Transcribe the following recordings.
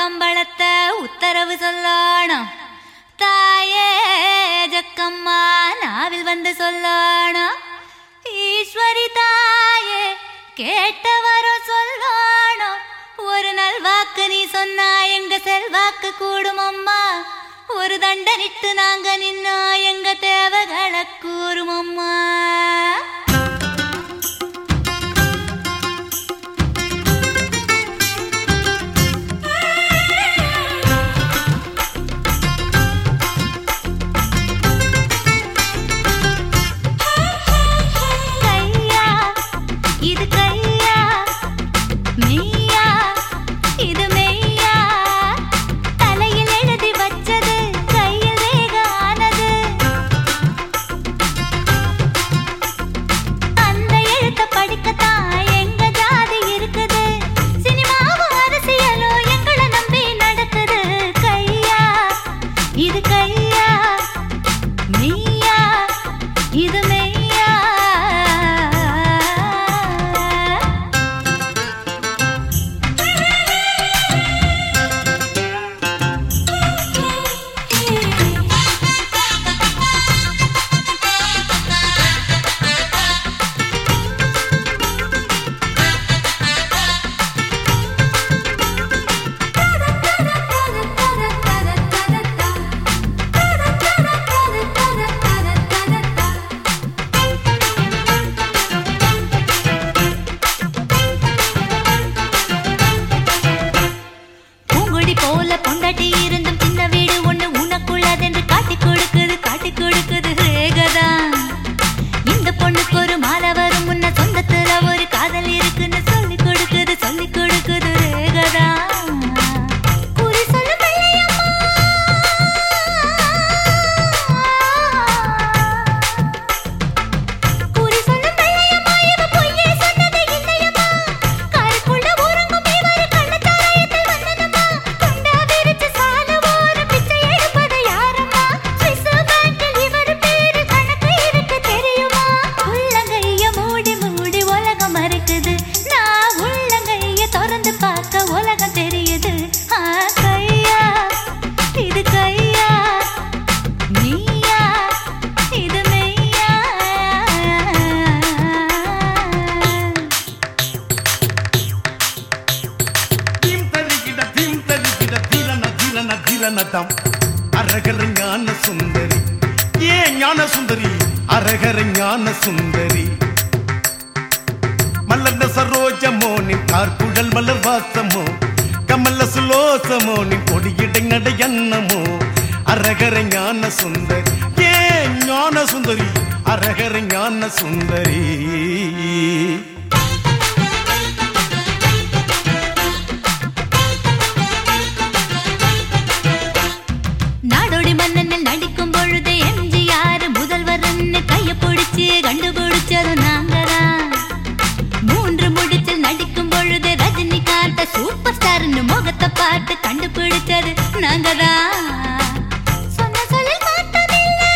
மாம்பழத்தை உத்தரவு சொல்லணும் தாயே ஜக்கம்மா நாவில் வந்து சொல்லணும் ஈஸ்வரி தாயே கேட்டவரும் சொல்லணும் ஒரு நல்வாக்கு நீ சொன்னா எங்க செல்வாக்கு கூடும் அம்மா ஒரு தண்டனிட்டு நாங்க நின்னா எங்க தேவைகளை கூறும் அம்மா கையா இது கையா மெய்யா இது மெய்யா தலையில் எழுதி வச்சது கையில் வேக ஆனது அந்த எழுத்த படிக்கத்தான் எங்க ஜாதி இருக்குது சினிமாவும் அரசியலும் எங்களை நம்பி நடக்குது கையா இது கையா மெய்யா இது மெய்யா பூங்குடி போல பொண்டாட்டி இருந்தும் சின்ன வீடு ஒண்ணு உனக்குள்ளதென்று காட்டி கொடுக்குது காட்டி கொடுக்குது ரேகதான் இந்த பொண்ணுக்கு ஒரு மாலை வரும் முன்ன சொந்தத்துல ஒரு காதல் இருக்குன்னு சொல்லி கொடுக்குது சொல்லி கொடுக்குது ரேகதான் குறி சொல்லு பிள்ளையம்மா. குறி சொல்லு பிள்ளையம்மா, இவ பொய்யே சொன்னது இல்லையம்மா. காருக்குள்ள உறங்கும் இவரு கள்ளச்சாராயத்தில் வந்தனம்மா. துண்டா விரிச்சு சால ஓரம் பிச்சை எடுப்பது யாரம்மா? சுவிஸ் பேங்கில் இவரு பேரு கணக்கு இருக்கு தெரியுமா? உள்ளங்கைய மூடி மூடி உலகம் மறைக்குது. நான் உள்ளங்கைய திறந்து பார்க்க உலகம் தெரியுது. ஆ, கையா, இது கையா நீயா இது மெய்யா தீம் தரிக்கிட தீம் தரிக்கிட தீரன தீரன தீரனதம் அரகர ஞான சுந்தரி ஏ ஞான சுந்தரி அரகர ஞான சுந்தரி மலர்ந்த சரோஜமோ நின் கார்குழல் மலர் வாசமோ கமல சுலோசமோ நின் கொடியிடை நடையன்னமோ அரகர ஞான சுந்தரி ஏ ஞான சுந்தரி அரகர ஞான சுந்தரி நாடோடி மன்னனில் நடிக்கும் பொழுது எம்ஜிஆர் முதல்வர்னு கைய பிடிச்சு கண்டுபிடிச்சது நாங்கதான் மூன்று முடிச்சில் நடிக்கும் பொழுது ரஜினிகாந்த சூப்பர் ஸ்டார்னு முகத்தை பார்த்து கண்டுபிடிச்சது நாங்கதான் சொன்ன சொல்லில் மாற்றமில்லை.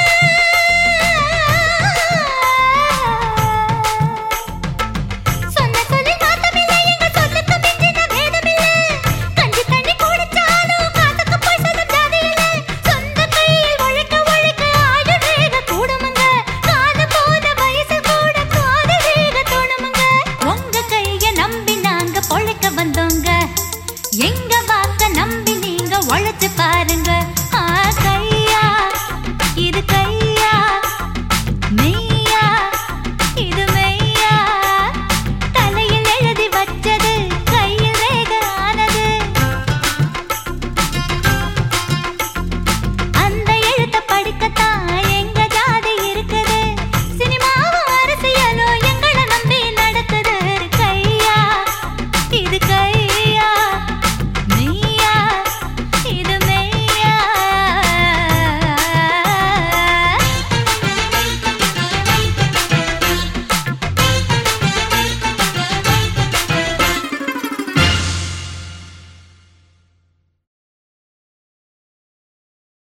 சொன்ன சொல்லில் மாற்றமில்லை, எங்க சொல்லுக்கு மிஞ்சின வேதமில்லை. கஞ்சி தண்ணி குடிச்சாலும் காசுக்கு போய் சொல்லும் ஜாதி இல்லை. சொந்த கையில் உழைக்க உழைக்க ஆடு வேக கூடுமுங்க. காது போன வயசில் கூட காது வேக தோணுமுங்க. உங்க கைய நம்பி நாங்க பொழைக்க வந்தோங்க எங்க வாக்க நம்பி நீங்க உழைச்சு பாருங்க ஆ கையா இது கையா